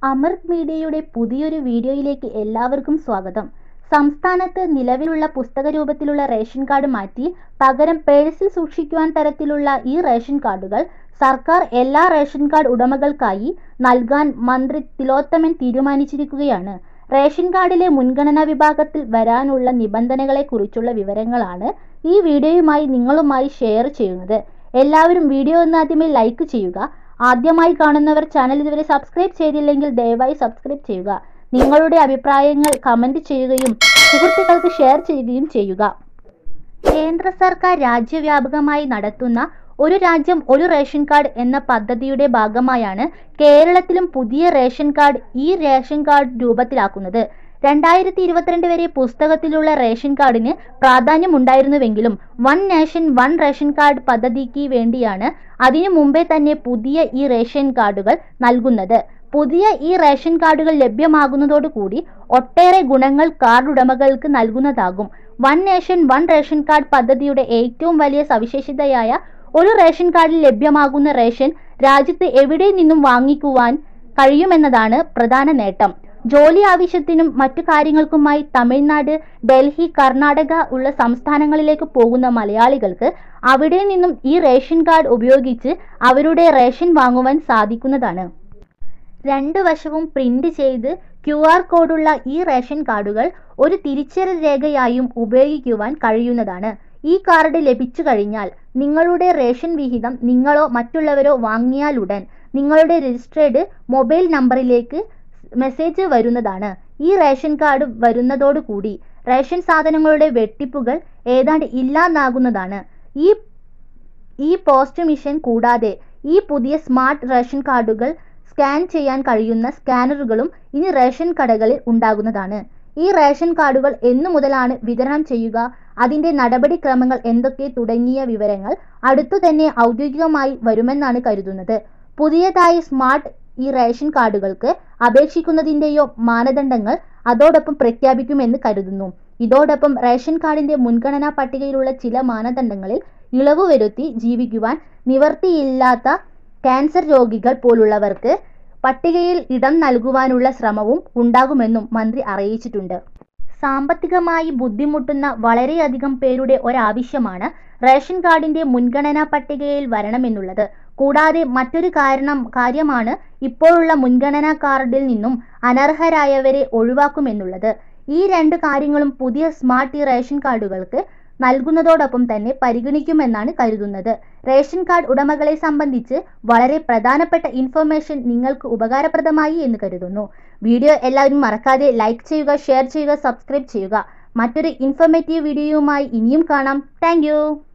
അമൃത് മീഡിയയുടെ പുതിയൊരു വീഡിയോയിലേക്ക് എല്ലാവർക്കും സ്വാഗതം സംസ്ഥാനത്ത് നിലവിലുള്ള പുസ്തക രൂപത്തിലുള്ള റേഷൻ കാർഡ് മാറ്റി പകരം പേഴ്സിൽ സൂക്ഷിക്കുവാൻ തരത്തിലുള്ള ഈ റേഷൻ കാർഡുകൾ സർക്കാർ എല്ലാ റേഷൻ കാർഡ് ഉടമകൾക്കായി നൽകാൻ മന്ത്രി തിലോത്തമൻ തീരുമാനിച്ചിരിക്കുകയാണ് റേഷൻ കാർഡിലെ മുൻഗണനാ വിഭാഗത്തിൽ വരാനുള്ള നിബന്ധനകളെക്കുറിച്ചുള്ള വിവരങ്ങളാണ് ഈ വീഡിയോയുമായി നിങ്ങളുമായി ഷെയർ ചെയ്യുന്നത് എല്ലാവരും വീഡിയോ ഒന്ന് ആദ്യമേ ലൈക്ക് ചെയ്യുക ആദ്യമായി കാണുന്നവർ ചാനൽ ഇതുവരെ സബ്സ്ക്രൈബ് ചെയ്തില്ലെങ്കിൽ ദയവായി സബ്സ്ക്രൈബ് ചെയ്യുക നിങ്ങളുടെ അഭിപ്രായങ്ങൾ കമന്റ് ചെയ്യുകയും സുഹൃത്തുക്കൾക്ക് ഷെയർ ചെയ്യുകയും ചെയ്യുക കേന്ദ്ര സർക്കാർ രാജ്യവ്യാപകമായി നടത്തുന്ന ഒരു രാജ്യം ഒരു റേഷൻ കാർഡ് എന്ന പദ്ധതിയുടെ ഭാഗമായാണ് കേരളത്തിലും പുതിയ റേഷൻ കാർഡ് ഈ റേഷൻ കാർഡ് രൂപത്തിലാക്കുന്നത് രണ്ടായിരത്തി ഇരുപത്തിരണ്ട് വരെ പുസ്തകത്തിലുള്ള റേഷൻ കാർഡിന് പ്രാധാന്യമുണ്ടായിരുന്നുവെങ്കിലും one nation one ration card പദ്ധതിക്ക് വേണ്ടിയാണ് അതിനു മുമ്പേ തന്നെ പുതിയ ഈ റേഷൻ കാർഡുകൾ നൽകുന്നത് പുതിയ ഈ റേഷൻ കാർഡുകൾ ലഭ്യമാകുന്നതോടുകൂടി ഒട്ടേറെ ഗുണങ്ങൾ കാർഡ് ഉടമകൾക്ക് നൽകുന്നതാകും one nation one ration card പദ്ധതിയുടെ ഏറ്റവും വലിയ സവിശേഷതയായ ഒരു റേഷൻ കാർഡിൽ ലഭ്യമാകുന്ന റേഷൻ രാജ്യത്ത് എവിടെ നിന്നും വാങ്ങിക്കുവാൻ കഴിയുമെന്നതാണ് പ്രധാന നേട്ടം ജോലി ആവശ്യത്തിനും മറ്റു കാര്യങ്ങൾക്കുമായി തമിഴ്നാട് ഡൽഹി കർണാടക ഉള്ള സംസ്ഥാനങ്ങളിലേക്ക് പോകുന്ന മലയാളികൾക്ക് അവിടെ നിന്നും ഈ റേഷൻ കാർഡ് ഉപയോഗിച്ച് അവരുടെ റേഷൻ വാങ്ങുവാൻ സാധിക്കുന്നതാണ് രണ്ട് വശവും പ്രിന്റ് ചെയ്ത് ക്യു ആർ കോഡുള്ള ഈ റേഷൻ കാർഡുകൾ ഒരു തിരിച്ചറിയൽ രേഖയായും ഉപയോഗിക്കുവാൻ കഴിയുന്നതാണ് ഈ കാർഡ് ലഭിച്ചു കഴിഞ്ഞാൽ നിങ്ങളുടെ റേഷൻ വിഹിതം നിങ്ങളോ മറ്റുള്ളവരോ വാങ്ങിയാലുടൻ നിങ്ങളുടെ രജിസ്ട്രേഡ് മൊബൈൽ നമ്പറിലേക്ക് മെസ്സേജ് വരുന്നതാണ് ഈ റേഷൻ കാർഡ് വരുന്നതോടുകൂടി റേഷൻ സാധനങ്ങളുടെ വെട്ടിപ്പുകൾ ഏതാണ്ട് ഇല്ലാതാകുന്നതാണ് ഈ ഈ പോസ്റ്റ് മിഷൻ കൂടാതെ ഈ പുതിയ സ്മാർട്ട് റേഷൻ കാർഡുകൾ സ്കാൻ ചെയ്യാൻ കഴിയുന്ന സ്കാനറുകളും ഇനി റേഷൻ കടകളിൽ ഉണ്ടാകുന്നതാണ് ഈ റേഷൻ കാർഡുകൾ എന്നു മുതലാണ് വിതരണം ചെയ്യുക അതിൻ്റെ നടപടിക്രമങ്ങൾ എന്തൊക്കെ തുടങ്ങിയ വിവരങ്ങൾ അടുത്തു തന്നെ ഔദ്യോഗികമായി വരുമെന്നാണ് കരുതുന്നത് പുതിയതായി സ്മാർട്ട് ഈ റേഷൻ കാർഡുകൾക്ക് അപേക്ഷിക്കുന്നതിൻ്റെയോ മാനദണ്ഡങ്ങൾ അതോടൊപ്പം പ്രഖ്യാപിക്കുമെന്ന് കരുതുന്നു ഇതോടൊപ്പം റേഷൻ കാർഡിന്റെ മുൻഗണനാ പട്ടികയിലുള്ള ചില മാനദണ്ഡങ്ങളിൽ ഇളവ് വരുത്തി ജീവിക്കുവാൻ നിവർത്തിയില്ലാത്ത ക്യാൻസർ രോഗികൾ പോലുള്ളവർക്ക് പട്ടികയിൽ ഇടം നൽകുവാനുള്ള ശ്രമവും ഉണ്ടാകുമെന്നും മന്ത്രി അറിയിച്ചിട്ടുണ്ട് സാമ്പത്തികമായി ബുദ്ധിമുട്ടുന്ന വളരെയധികം പേരുടെ ഒരാവശ്യമാണ് റേഷൻ കാർഡിന്റെ മുൻഗണനാ പട്ടികയിൽ വരണമെന്നുള്ളത് കൂടാതെ മറ്റൊരു കാരണം കാര്യമാണ് ഇപ്പോഴുള്ള മുൻഗണനാ കാർഡിൽ നിന്നും അനർഹരായവരെ ഒഴിവാക്കുമെന്നുള്ളത് ഈ രണ്ട് കാര്യങ്ങളും പുതിയ സ്മാർട്ട് റേഷൻ കാർഡുകൾക്ക് നൽകുന്നതോടൊപ്പം തന്നെ പരിഗണിക്കുമെന്നാണ് കരുതുന്നത് റേഷൻ കാർഡ് ഉടമകളെ സംബന്ധിച്ച് വളരെ പ്രധാനപ്പെട്ട ഇൻഫർമേഷൻ നിങ്ങൾക്ക് ഉപകാരപ്രദമായി എന്ന് കരുതുന്നു വീഡിയോ എല്ലാവരും മറക്കാതെ ലൈക്ക് ചെയ്യുക ഷെയർ ചെയ്യുക സബ്സ്ക്രൈബ് ചെയ്യുക മറ്റൊരു ഇൻഫോർമേറ്റീവ് വീഡിയോയുമായി ഇനിയും കാണാം താങ്ക്